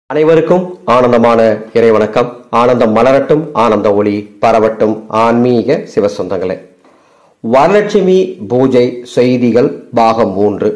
அனைவருக்கும் ஆனந்தமான இறைவணக்கம் ஆனந்தம் மலரட்டும் ஆனந்த ஒளி பரவட்டும் ஆன்மீக சிவசொந்தங்களே வரலட்சுமி பூஜை செய்திகள் பாகம் மூன்று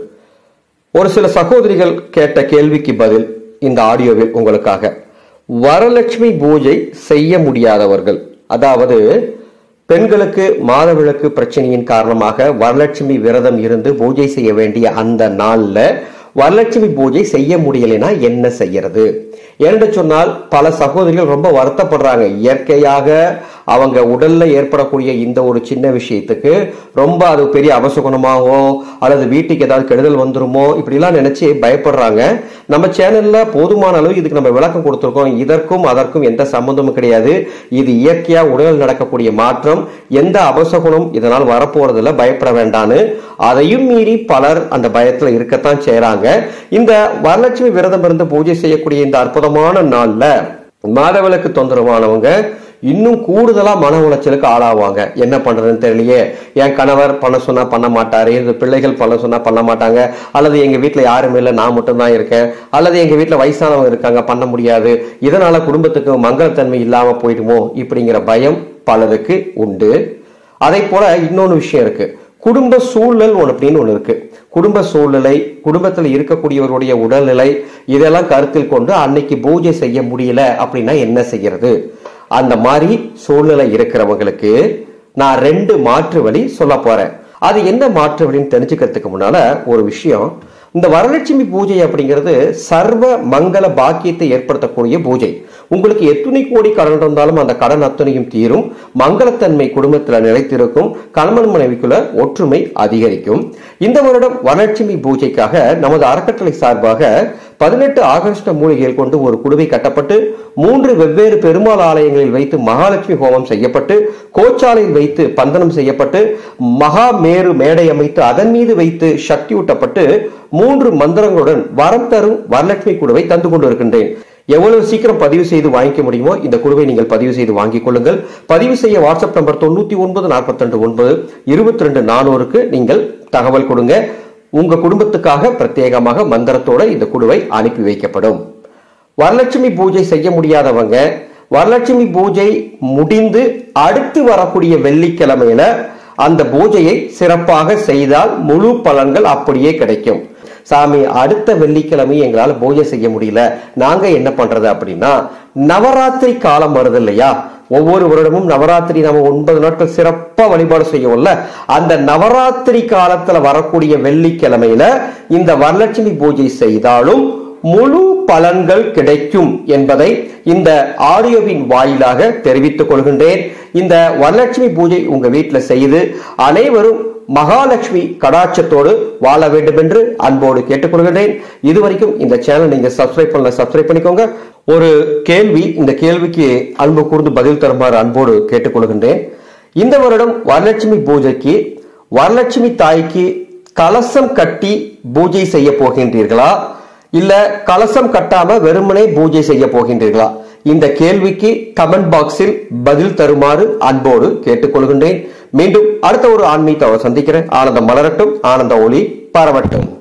ஒரு சில சகோதரிகள் கேட்ட கேள்விக்கு பதில் இந்த ஆடியோவில் உங்களுக்காக வரலட்சுமி பூஜை செய்ய முடியாதவர்கள் அதாவது பெண்களுக்கு மாதவிளக்கு பிரச்சனையின் காரணமாக வரலட்சுமி விரதம் இருந்து பூஜை செய்ய வேண்டிய அந்த நாள்ல வரலட்சுமி பூஜை செய்ய முடியலைன்னா என்ன செய்யறது என்று சொன்னால் பல சகோதரிகள் ரொம்ப வருத்தப்படுறாங்க இயற்கையாக அவங்க உடல்ல ஏற்படக்கூடிய இந்த ஒரு சின்ன விஷயத்துக்கு ரொம்ப அது பெரிய அபசகுணமாகவோ அல்லது வீட்டுக்கு ஏதாவது கெடுதல் வந்துருமோ இப்படிலாம் நினைச்சு பயப்படுறாங்க நம்ம சேனல்ல போதுமான அளவு இதுக்கு நம்ம விளக்கம் கொடுத்துருக்கோம் இதற்கும் அதற்கும் எந்த சம்பந்தமும் கிடையாது இது இயற்கையா உடலில் நடக்கக்கூடிய மாற்றம் எந்த அபசகுணம் இதனால் வரப்போறதுல பயப்பட வேண்டான்னு அதையும் மீறி பலர் அந்த பயத்துல இருக்கத்தான் செய்றாங்க இந்த வரலட்சுமி விரதம் இருந்து பூஜை செய்யக்கூடிய இந்த அற்புதமான நாள்ல மாதவிளக்கு தொந்தரவானவங்க இன்னும் கூடுதலா மன உளைச்சலுக்கு ஆளாவாங்க என்ன பண்றதுன்னு தெரியலையே என் கணவர் பண்ண சொன்னா பண்ண மாட்டாரு இந்த பிள்ளைகள் பண்ண சொன்னா பண்ண மாட்டாங்க அல்லது எங்க வீட்டுல யாருமே இல்லை நான் மட்டும்தான் இருக்கேன் அல்லது எங்க வீட்டுல வயசானவங்க இருக்காங்க பண்ண முடியாது இதனால குடும்பத்துக்கு மங்களத்தன்மை இல்லாம போயிடுமோ இப்படிங்கிற பயம் பலருக்கு உண்டு அதே போல இன்னொன்று விஷயம் இருக்கு குடும்ப சூழல் ஒன்று அப்படின்னு ஒன்று இருக்கு குடும்ப சூழ்நிலை குடும்பத்தில் இருக்கக்கூடியவருடைய உடல்நிலை இதெல்லாம் கருத்தில் கொண்டு அன்னைக்கு பூஜை செய்ய முடியல அப்படின்னா என்ன செய்யறது அந்த மாதிரி சூழ்நிலை இருக்கிறவங்களுக்கு நான் ரெண்டு மாற்று வழி சொல்ல போறேன் அது என்ன மாற்று வழின்னு தெரிஞ்சுக்கிறதுக்கு முன்னால ஒரு விஷயம் இந்த வரலட்சுமி பூஜை அப்படிங்கிறது சர்வ மங்கள பாக்கியத்தை ஏற்படுத்தக்கூடிய பூஜை உங்களுக்கு எத்தனை கோடி கடன் இருந்தாலும் அந்த கடன் அத்தனையும் தீரும் மங்களத்தன்மை குடும்பத்துல நிலைத்திருக்கும் கணவன் மனைவிக்குள்ள ஒற்றுமை அதிகரிக்கும் இந்த வருடம் வரலட்சுமி பூஜைக்காக நமது அறக்கட்டளை சார்பாக பதினெட்டு ஆகஸ்ட மூலிகைகள் கொண்டு ஒரு குழுவை கட்டப்பட்டு மூன்று வெவ்வேறு பெருமாள் ஆலயங்களில் வைத்து மகாலட்சுமி ஹோமம் செய்யப்பட்டு கோச்சாலையில் வைத்து பந்தனம் செய்யப்பட்டு மகா மேரு மேடை அமைத்து அதன் மீது வைத்து சக்தியூட்டப்பட்டு மூன்று மந்திரங்களுடன் வரம் தரும் வரலட்சுமி குழுவை தந்து கொண்டு இருக்கின்றேன் எவ்வளவு சீக்கிரம் பதிவு செய்து வாங்கிக்க முடியுமோ இந்த குழுவை நீங்கள் பதிவு செய்து வாங்கிக் கொள்ளுங்கள் பதிவு செய்ய வாட்ஸ்அப் நம்பர் தொண்ணூத்தி ஒன்பது நாற்பத்தி ரெண்டு ஒன்பது இருபத்தி ரெண்டு நானூறுக்கு நீங்கள் தகவல் கொடுங்க உங்க குடும்பத்துக்காக பிரத்யேகமாக மந்திரத்தோட இந்த குழுவை அனுப்பி வைக்கப்படும் வரலட்சுமி பூஜை செய்ய முடியாதவங்க வரலட்சுமி பூஜை முடிந்து அடுத்து வரக்கூடிய வெள்ளிக்கிழமையில அந்த பூஜையை சிறப்பாக செய்தால் முழு பலன்கள் அப்படியே கிடைக்கும் சாமி அடுத்த வெள்ளிக்கிழமை எங்களால பூஜை செய்ய முடியல நாங்க என்ன பண்றது அப்படின்னா நவராத்திரி காலம் வருது இல்லையா ஒவ்வொரு வருடமும் நவராத்திரி நம்ம ஒன்பது நாட்கள் சிறப்பா வழிபாடு செய்வோம்ல அந்த நவராத்திரி காலத்துல வரக்கூடிய வெள்ளிக்கிழமையில இந்த வரலட்சுமி பூஜை செய்தாலும் முழு பலன்கள் கிடைக்கும் என்பதை இந்த ஆடியோவின் வாயிலாக தெரிவித்துக் கொள்கின்றேன் இந்த வரலட்சுமி பூஜை உங்க வீட்டில் செய்து அனைவரும் மகாலட்சுமி கடாட்சத்தோடு வாழ வேண்டும் என்று அன்போடு கேட்டுக்கொள்கிறேன் இதுவரைக்கும் இந்த சேனல் நீங்க சப்ஸ்கிரைப் பண்ணல சப்ஸ்கிரைப் பண்ணிக்கோங்க ஒரு கேள்வி இந்த கேள்விக்கு அன்பு கூர்ந்து பதில் தருமாறு அன்போடு கேட்டுக்கொள்கின்றேன் இந்த வருடம் வரலட்சுமி பூஜைக்கு வரலட்சுமி தாய்க்கு கலசம் கட்டி பூஜை செய்ய போகின்றீர்களா இல்ல கலசம் கட்டாம வெறுமனே பூஜை செய்ய போகின்றீர்களா இந்த கேள்விக்கு கமெண்ட் பாக்ஸில் பதில் தருமாறு அன்போடு கேட்டுக்கொள்கின்றேன் மீண்டும் அடுத்த ஒரு ஆன்மீகத்தை சந்திக்கிறேன் ஆனந்தம் மலரட்டும் ஆனந்த ஒளி பரவட்டும்